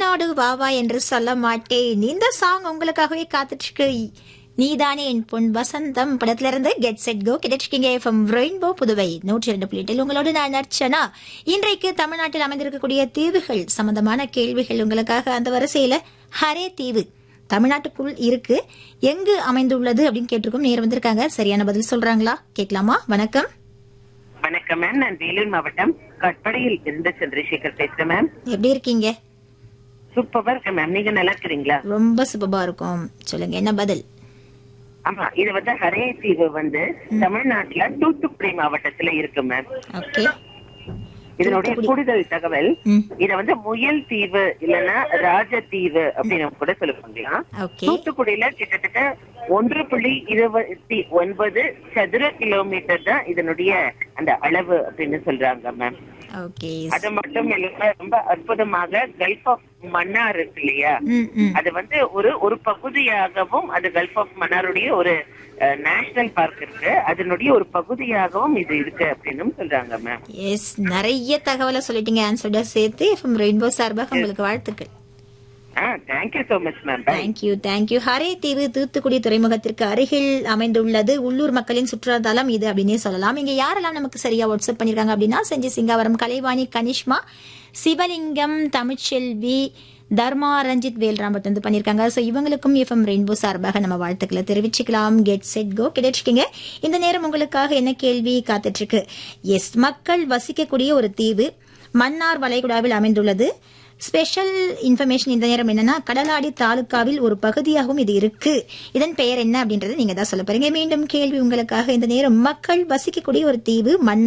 தமிழ்நாடு வாவா என்று சொல்ல மாட்டேன் இந்த சாங் உங்களுக்காகவே காத்துட்டு இருக்கு நீதானே என் பொன் வசந்தம் படத்துல இருந்து கெட் செட் கோ கிடைச்சிருக்கீங்க எஃப்எம் ரெயின்போ புதுவை நூற்றி இரண்டு புள்ளிட்டில் உங்களோடு நான் அர்ச்சனா இன்றைக்கு தமிழ்நாட்டில் அமைந்திருக்கக்கூடிய தீவுகள் சம்பந்தமான கேள்விகள் உங்களுக்காக அந்த வரிசையில ஹரே தீவு தமிழ்நாட்டுக்குள் இருக்கு எங்கு அமைந்துள்ளது அப்படின்னு கேட்டிருக்கோம் நேரம் வந்திருக்காங்க சரியான பதில் சொல்றாங்களா கேட்கலாமா வணக்கம் வணக்கம் மேம் நான் வேலூர் மாவட்டம் கட்படையில் இருந்து சந்திரசேகர் பேசுறேன் மேம் எப்படி இருக்கீங்க சூப்பரா இருக்கேன் மேம் நீங்க நல்லா இருக்கிறீங்களா ரொம்ப சுபமா இருக்கும் சொல்லுங்க என்ன பதில் ஆமா இது வந்து ஹரே தீவு வந்து தமிழ்நாட்டுல தூத்துக்குடி மாவட்டத்துல இருக்கு மேம் ஓகே இதனுடைய கூடுதல் தகவல் ம் இத வந்து முயல் தீவு இல்லைன்னா ராஜதீவு அப்படின்னு கூட சொல்லுவாங்க ஓகே தூத்துக்குடியில கிட்டத்தட்ட ஒன்று புள்ளி இருபத்தி ஒன்பது சதுர கிலோமீட்டர் தான் இதனுடைய அந்த அளவு அப்படின்னு சொல்றாங்க மேம் ஓகே அது மட்டும் இல்லாம ரொம்ப அற்புதமாக கல்ஃப் ஆஃப் மன்னார் இருக்கு இல்லையா ம் ம் அது வந்து ஒரு ஒரு பகுதியாகவும் அது கல்ஃப் ஆஃப் மன்னாருடைய ஒரு நேஷனல் பார்க் இருக்கு அதனுடைய ஒரு பகுதியாகவும் இது இருக்கு அப்படின்னு சொல்றாங்க மேம் எஸ் நிறைய தகவலை சொல்லிட்டீங்க ஆன்சர்ட சேர்த்து எஃப்எம் ரெயின்போ சார்பாக உங்களுக்கு வாழ்த்துக்கள் ஆ thank you so much ma'am bye thank you thank you hare தீவு தூத்துக்குடி துறைமுகத்திற்கு அருகில் அமைந்துள்ளது உள்ளூர் மக்களின் சுற்றுலாத்தலம் இது அப்படின்னே சொல்லலாம் இங்க யாரெல்லாம் நமக்கு சரியா வாட்ஸ்அப் பண்ணிருக்காங்க அப்படின்னா செஞ்சி சிங்காவரம் கலைவாணி கனிஷ்மா சிவலிங்கம் தமிழ்ச்செல்வி தர்மா ரஞ்சித் வேல்ராம்பட் வந்து பண்ணிருக்காங்க சோ இவங்களுக்கும் எஃப்எம் ரெயின்போ சார்பாக நம்ம வாழ்த்துக்களை தெரிவிச்சுக்கலாம் கெட் செட் கோ கிடைச்சிருக்கீங்க இந்த நேரம் உங்களுக்காக என்ன கேள்வி காத்துட்டு இருக்கு எஸ் மக்கள் வசிக்கக்கூடிய ஒரு தீவு மன்னார் வளைகுடாவில் அமைந்துள்ளது ஸ்பெஷல் இன்ஃபர்மேஷன் இந்த நேரம் என்னன்னா கடலாடி தாலுக்காவில் ஒரு பகுதியாகவும் இது இருக்கு இதன் பெயர் என்ன அப்படின்றத நீங்க தான் சொல்ல போறீங்க மீண்டும் கேள்வி உங்களுக்காக இந்த நேரம் மக்கள் வசிக்கக்கூடிய ஒரு தீவு மன்னார்